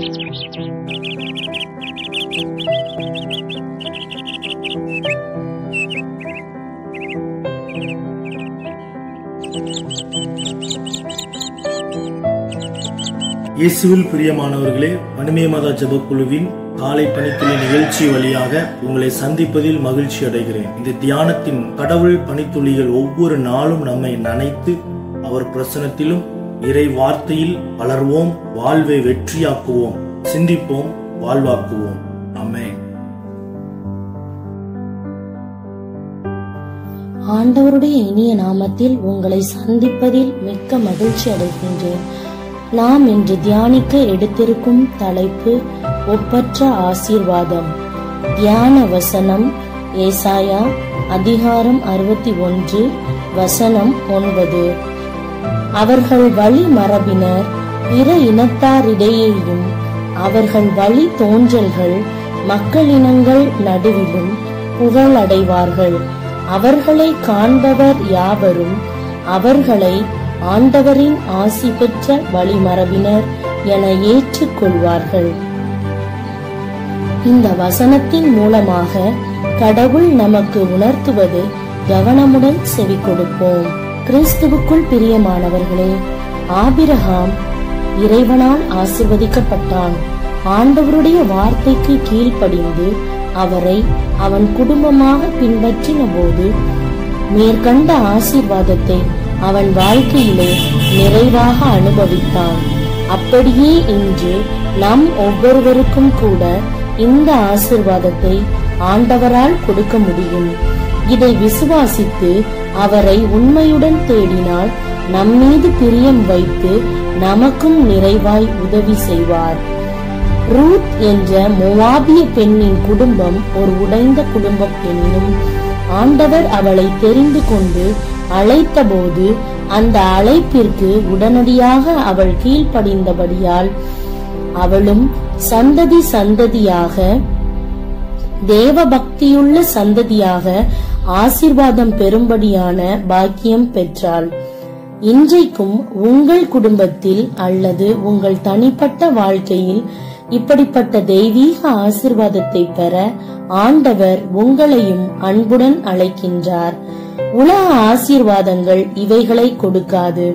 இயேசுவில் பிரியமானவர்களே மணிமே மதா ஜெபக்குழுவின் காலை பணித்துளி நிகழ்ச்சி வழியாக உங்களை சந்திப்பதில் மகிழ்ச்சி அடைகிறேன் இந்த தியானத்தின் கடவுள் பணித்துளிகள் ஒவ்வொரு நாளும் நம்மை நனைத்து அவர் பிரசனத்திலும் இறை வார்த்தையில் வளர்வோம் வாழ்வை வெற்றியாக்குவோம் சிந்திப்போம் வாழ்வாக்குவோம் அமேன் ஆண்டவருடைய இனிய நாமத்தில் உங்களை சந்திப்பதில் மிக்க மகிழ்ச்சி அடைகின்றேன் நாம் இன்று தியானிக்க எடுத்திருக்கும் தலைப்பு ஒப்பற்ற ஆசீர்வாதம் தியான வசனம் ஏசாயா அதிகாரம் அறுபத்தி ஒன்று வசனம் ஒன்பது அவர்கள் வழி மரபினர் பிற இனத்தாரிடையேயும் அவர்கள் வழி தோன்றல்கள் மக்களினங்கள் நடுவிலும் புகழடைவார்கள் அவர்களை காண்பவர் யாவரும் அவர்களை ஆண்டவரின் ஆசி பெற்ற வழிமரபினர் என ஏற்றுக்கொள்வார்கள் இந்த வசனத்தின் மூலமாக கடவுள் நமக்கு உணர்த்துவது கவனமுடன் செவி கொடுப்போம் கிறிஸ்துவுக்குள் பிரியமானவர்களே ஆபிரகாம் இறைவனால் ஆசிர்வதிக்கப்பட்டான் ஆண்டவருடைய வார்த்தைக்கு கீழ்ப்படிந்து அவரை அவன் குடும்பமாக பின்பற்றின போது மேற்கண்ட ஆசீர்வாதத்தை அவன் வாழ்க்கையிலே நிறைவாக அனுபவித்தான் அப்படியே இன்று நம் ஒவ்வொருவருக்கும் கூட இந்த ஆசிர்வாதத்தை ஆண்டவரால் கொடுக்க முடியும் இதை விசுவாசித்து அவரை உண்மையுடன் தேடினால் நம்மீது பிரியம் வைத்து நமக்கும் நிறைவாய் உதவி செய்வார் ரூத் என்ற மோவாபிய பெண்ணின் குடும்பம் ஒரு உடைந்த குடும்பம் என்னும் ஆண்டவர் அவளை தெரிந்து கொண்டு அழைத்தபோது அந்த அழைப்பிற்கு உடனடியாக அவள் கீழ்ப்படிந்தபடியால் அவளும் சந்ததி சந்ததியாக தேவ பக்தியுள்ள சந்ததியாக ஆசிர்வாதம் பெறும்படியான பாக்கியம் பெற்றாள் இன்றைக்கும் உங்கள் குடும்பத்தில் அல்லது உங்கள் தனிப்பட்ட வாழ்க்கையில் இப்படிப்பட்ட தெய்வீக ஆசிர்வாதத்தை பெற ஆண்டவர் உங்களையும் அன்புடன் அழைக்கின்றார் உலக ஆசீர்வாதங்கள் இவைகளை கொடுக்காது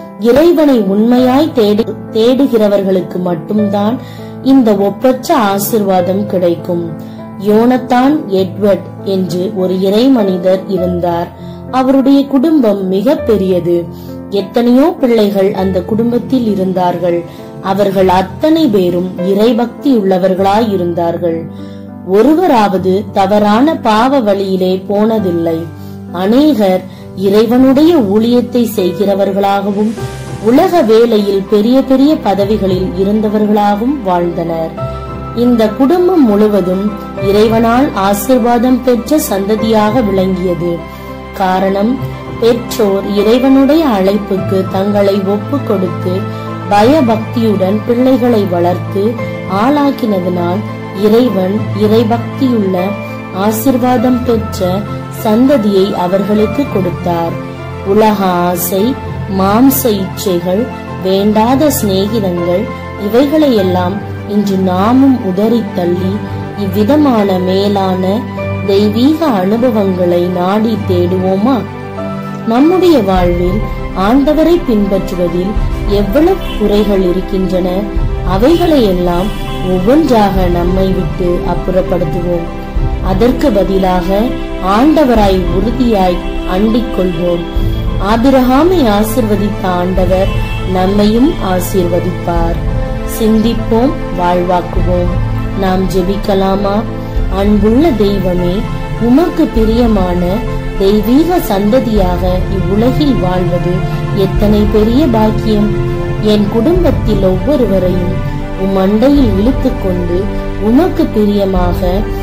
இறைவனை உண்மையாய் தேடு தேடுகிறவர்களுக்கு மட்டும்தான் இந்த ஒப்பற்ற ஆசிர்வாதம் கிடைக்கும் யோனத்தான் எட்வர்ட் என்று ஒரு இறை மனிதர் இருந்தார் அவருடைய குடும்பம் மிக பெரியது எத்தனையோ பிள்ளைகள் அந்த குடும்பத்தில் இருந்தார்கள் அவர்கள் அத்தனை பேரும் இறைபக்தி உள்ளவர்களாய் இருந்தார்கள் ஒருவராவது தவறான பாவ வழியிலே போனதில்லை அநேகர் இறைவனுடைய ஊழியத்தை செய்கிறவர்களாகவும் உலக வேலையில் பெரிய பெரிய பதவிகளில் இருந்தவர்களாகவும் வாழ்ந்தனர் இந்த குடும்பம் முழுவதும் இறைவனால் ஆசிர்வாதம் பெற்ற சந்ததியாக விளங்கியது காரணம் பெற்றோர் இறைவனுடைய அழைப்புக்கு தங்களை ஒப்பு கொடுத்து பயபக்தியுடன் பிள்ளைகளை வளர்த்து ஆளாக்கினதனால் இறைவன் இறைபக்தியுள்ள ஆசிர்வாதம் பெற்ற சந்ததியை அவர்களுக்கு கொடுத்தார் உலக ஆசை மாம்ச இச்சைகள் வேண்டாத சிநேகிதங்கள் இவைகளையெல்லாம் இன்று நாமும் உதறி தள்ளி இவ்விதமான மேலான தெய்வீக அனுபவங்களை நாடி தேடுவோமா நம்முடைய வாழ்வில் ஆண்டவரை பின்பற்றுவதில் எவ்வளவு குறைகள் இருக்கின்றன அவைகளையெல்லாம் ஒவ்வொன்றாக நம்மை விட்டு அப்புறப்படுத்துவோம் அதற்கு பதிலாக ஆண்டவராய் உறுதியாய் அண்டிக் கொள்வோம் ஆபிரகாமை ஆசிர்வதித்த ஆண்டவர் நம்மையும் ஆசீர்வதிப்பார் சிந்திப்போம் வாழ்வாக்குவோம் நாம் ஜெபிக்கலாமா அன்புள்ள தெய்வமே உமக்கு பிரியமான தெய்வீக சந்ததியாக இவ்வுலகில் வாழ்வது எத்தனை பெரிய பாக்கியம் என் குடும்பத்தில் ஒவ்வொருவரையும் உம் அண்டையில் இழுத்து கொண்டு உமக்கு பிரியமாக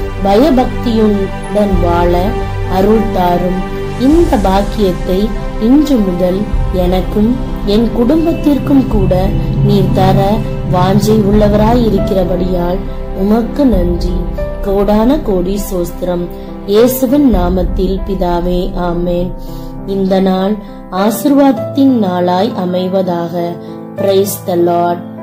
பயபக்தியுடன் வாழ அருள் தாரும் இந்த பாக்கியத்தை இன்று முதல் எனக்கும் என் குடும்பத்திற்கும் கூட நீர் தர வாஞ்சை உள்ளவராய் இருக்கிறபடியால் உமக்கு நன்றி கோடான கோடி சோஸ்திரம் இயேசுவின் நாமத்தில் பிதாவே ஆமேன் இந்த நாள் ஆசிர்வாதத்தின் நாளாய் அமைவதாக பிரைஸ் த லார்ட்